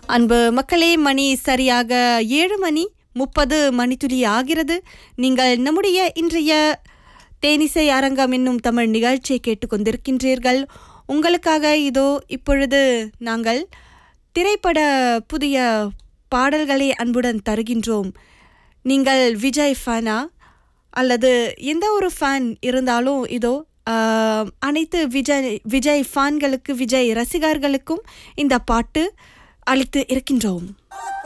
அன்பு மக்களே மணி சரியாக ஏழு மணி முப்பது மணித்துளி ஆகிறது நீங்கள் நம்முடைய இன்றைய தேனிசை அரங்கம் என்னும் தமிழ் நிகழ்ச்சியை கேட்டுக்கொண்டிருக்கின்றீர்கள் உங்களுக்காக இதோ இப்பொழுது நாங்கள் திரைப்பட புதிய பாடல்களை அன்புடன் தருகின்றோம் நீங்கள் விஜய் ஃபேனா அல்லது எந்த ஒரு ஃபேன் இருந்தாலும் இதோ ஆஹ், அனைத்து விஜய் விஜய் ஃபேன்களுக்கு விஜய் ரசிகர்களுக்கும் இந்த பாட்டு அளித்து இருக்கின்றோம்